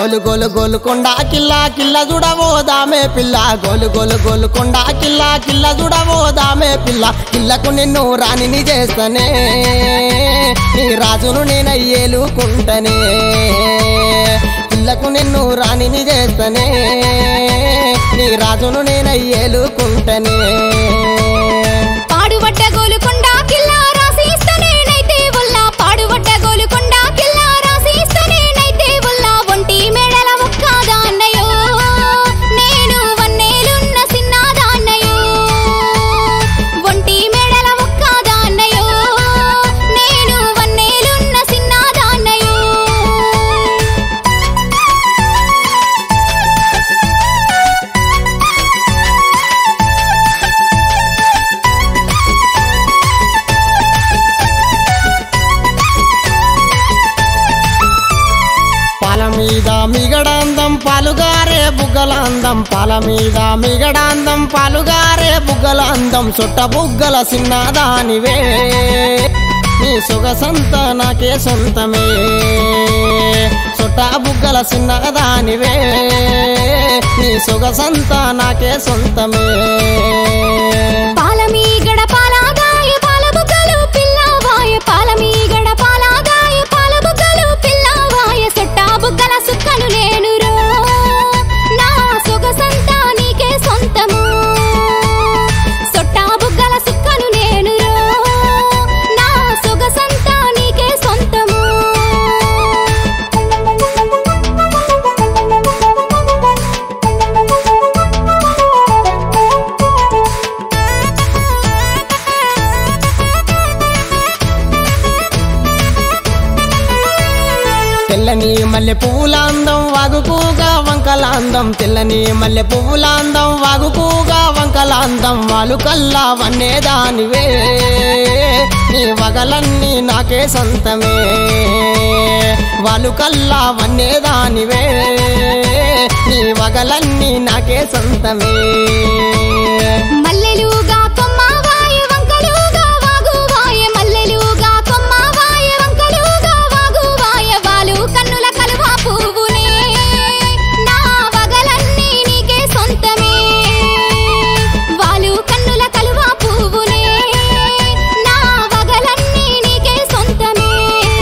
గోలు గోలు గోలుకొండ కిల్లా కిల్ల చూడబోదామే పిల్ల గోలు గోలు గోలుకొండ కిల్లా కిల్ల చూడబోదామే పిల్ల కిల్లకు నిన్ను రాణిని చేస్తనే నీ రాజును నేను ఏలుకుంటనే పిల్లకు నిన్ను రాణిని చేస్తనే నీ రాజును నేను ఏలుకుంటనే పాడుబడ్డ గోలుకొండ కిల్లా రాసిస్తనేనైతే ఉల్లా పాడుబడ్డ గోలుకొండ కిల్లా రాసిస్తనేనైతే ఉల్లా ఒంటి మేడల ముక్కాదాన్నయో నేను వన్నేలున్న సిన్నాదాన్నయో ఒంటి మేడల ముక్కాదాన్నయో నేను వన్నేలున్న సిన్నాదాన్నయో పాల మీద మిగడాందం పాలుగారే బుగ్గలాందం పాల మీద మిగడాందం పాలుగారే బుగ్గలాందం చుట్ట బుగ్గల సిన్నదానివే నీ సొగసంత నాకే సొంతమే చుట్ట బుగ్గల సిన్నదానివే నీ సొగసంత నాకే సొంతమే పాలమీగడ పాలాగాయ పాలబుగ్గలు పిల్లవాయ పాలమీగడ పాలాగాయ పాలబుగ్గలు పిల్లవాయ సొట్టా బుగ్గల సుక్కను నేను రో నా సొగసంతా నీకే సొంతము సొట్టా బుగ్గల సుక్కను నేను రో నా సొగసంతా నీకే సొంతము తెల్లని మల్లె పువ్వులాందం వాగుకూగా వంకలాందం తెల్లని మల్లె పువ్వులాందం వాగుకూగా వంకలాందం వాళ్ళు కల్లా వన్నేదానివే నీ వగలన్నీ నాకే సొంతమే వాళ్ళు కల్లా వన్నేదానివే నీ వగలన్నీ నాకే సొంతమే మల్లెలుగా కొమ్మవాయ వంకలుగా వాగువాయ మల్లెలుగా కొమ్మవాయ వంకలుగా వాగువాయ వాలు కన్నుల కలువ పువ్వునే నా వగలన్నీ నీకే సొంతమే వాలు కన్నుల కలువ పువ్వునే నా వగలన్నీ నీకే సొంతమే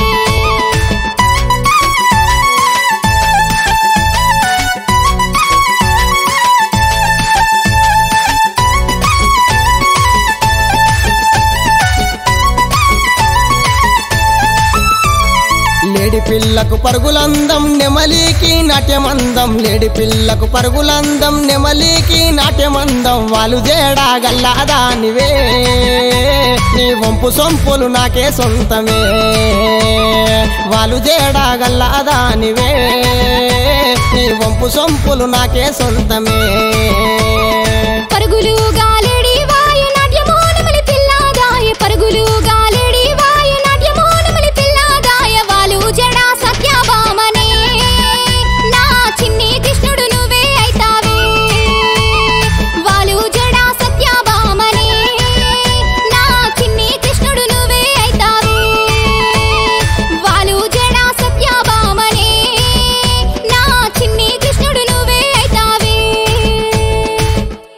లేడి పిల్లకు పరుగులందం నెమలికి నాట్యమందం లేడి పిల్లకు పరుగులందం నెమలికి నాట్యమందం వాళ్ళు జేడా గల్లాదానివే నీ వంపు సొంపులు నాకే సొంతమే వాళ్ళు జేడా గల్లాదానివే నీ వంపు సొంపులు నాకే సొంతమే పరుగులుగా